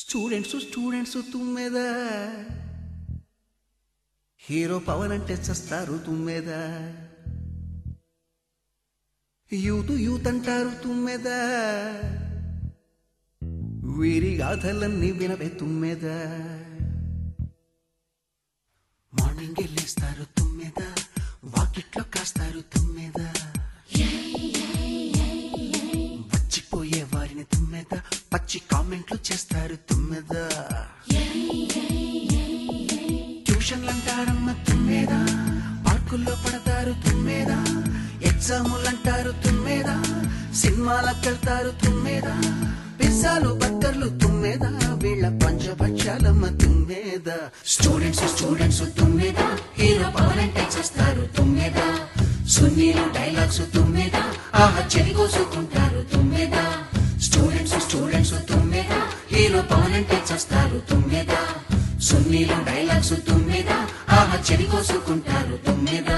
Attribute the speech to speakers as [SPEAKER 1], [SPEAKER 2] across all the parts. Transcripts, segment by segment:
[SPEAKER 1] Students students తుమ్మెద hero Pawan అంటే చస్తారు తుమ్మెద యూత్ యూత్ అంటారు తుమ్మెద వీరి గాథలన్నీ వినవే తుమ్మెద మార్నింగ్ వెళ్ళేస్తారు తుమ్మెద వాకిట్లో కాస్తారు తుమ్మెద వచ్చిపోయే వారిని తుమ్మెద పచ్చి కామెంట్లు చేస్తారు తుమ్మెద ట్యూషన్లు అంటారమ్మ తుమ్మెద పార్కుల్లో పడతారు తుమ్మెద ఎగ్జాములు అంటారు తుమ్మెద సినిమాలకు వెళ్తారు తుమ్మెద పిజ్జాలు బర్గర్లు తుమ్మెద వీళ్ళ పంచభక్షాలమ్మ తుమ్మెద స్టూడెంట్స్ స్టూడెంట్స్ తుమ్మెద హీరో పవన్ అంటే చేస్తారు తుమ్మెద సున్నీలు డైలాగ్స్ తుమ్మెద ఆహా చెవి కోసుకుంటారు తుమ్మెద స్టూడెంట్స్ స్టూడెంట్స్ తుమ్మెద హీరో పవన్ అంటే చేస్తారు తుమ్మెద సున్నీలు డైలాగ్స్ తుమ్మెద ఆహా చెవి కోసుకుంటారు తుమ్మెద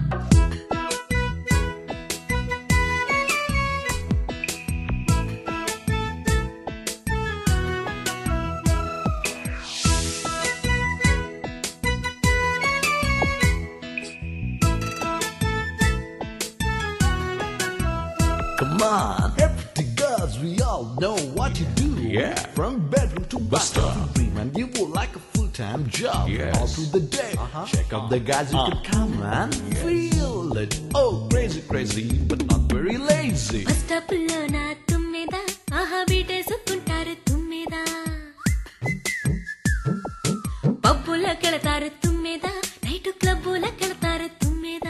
[SPEAKER 2] Come on, everything girls, we all know what you do.
[SPEAKER 3] Yeah.
[SPEAKER 2] From bedroom to
[SPEAKER 3] Buster.
[SPEAKER 2] bathroom, dream, and you will like a full-time job.
[SPEAKER 3] Yes.
[SPEAKER 2] All through the day. Check out the guys you can come and feel it. Oh, crazy, crazy, but not very lazy.
[SPEAKER 4] Bus స్టాపుల్లో నా తుమ్మెద ఆహా బీటేసుకుంటారు తుమ్మెద పబ్బులకెళతారు తుమ్మెద night క్లబ్బులకెళతారు తుమ్మెద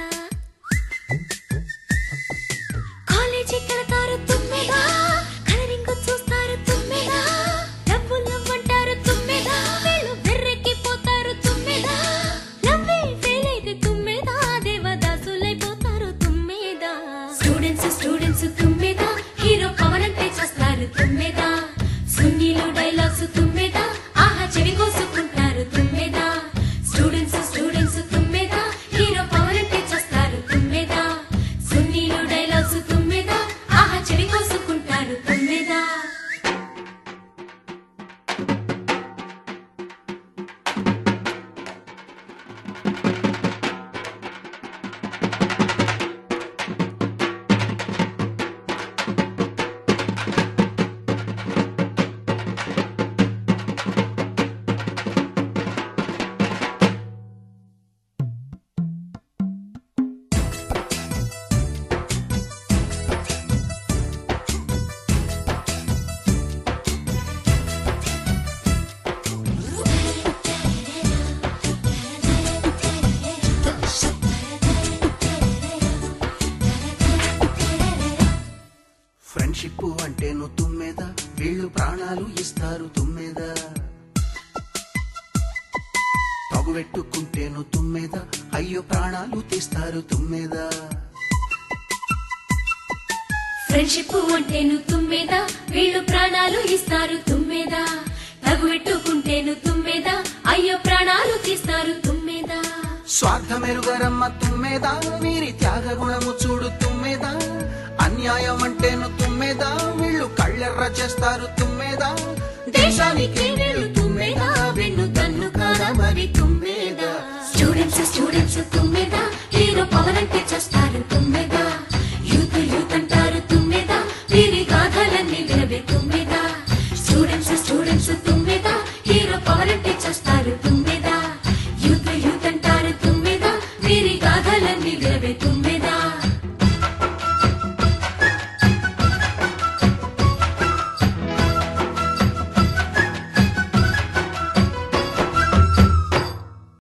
[SPEAKER 4] కాలేజీకెళతారు తుమ్మెద colouring చూస్తారు తుమ్మెద డబ్బులు అంటారు తుమ్మెద వీళ్ళు బెర్రెక్కిపోతారు తుమ్మెద లవ్వే ఫెయిల్ అయితే తుమ్మెద దేవదాసులైపోతారు తుమ్మెద స్టూడెంట్స్ స్టూడెంట్స్ తుమ్మెద హీరో పవన్ అంటే చేస్తారు తుమ్మెద సున్నీలు డైలాగ్స్ తుమ్మెద ఆహా చెవి కోసుకుంటారు తుమ్మెద స్టూడెంట్స్ స్టూడెంట్స్ తుమ్మెద హీరో పవన్ అంటే చేస్తారు తుమ్మెద సున్నీలు డైలాగ్స్ తుమ్మెద ఆహా చెవి కోసుకుంటారు తుమ్మెద
[SPEAKER 1] ఫ్రెండ్షిప్ అంటే నువ్వు తుమ్మెద వీళ్ళు ప్రాణాలు ఇస్తారు తుమ్మెద తగువెట్టుకుంటే నువ్వు తుమ్మెద అయ్యో ప్రాణాలు తీస్తారు తుమ్మెద
[SPEAKER 4] ఫ్రెండ్షిప్ అంటేను తుమ్మెద వీళ్ళు ప్రాణాలు ఇస్తారు తుమ్మెద తగువెట్టుకుంటేను తుమ్మెద అయ్యో ప్రాణాలు తీస్తారు తుమ్మెద
[SPEAKER 1] స్వార్థమెరుగరమ్మ తుమ్మెద వీరి త్యాగ గుణము చూడు తుమ్మెద అన్యాయం అంటేను తుమ్మెద వీళ్ళు కళ్ళెర్ర చేస్తారు తుమ్మెద దేశానికి వీళ్ళు తుమ్మెద వెన్ను తన్ను కాదా మరి తుమ్మెద
[SPEAKER 4] స్టూడెంట్స్ స్టూడెంట్స్ తుమ్మెద హీరో పవన్ అంటే చేస్తారు తుమ్మెద యూత్ యూత్ అంటారు తుమ్మెద వీరి గాథలన్నీ వినవే తుమ్మెద స్టూడెంట్స్ స్టూడెంట్స్ తుమ్మెద హీరో పవన్ అంటే చేస్తారు తుమ్మెద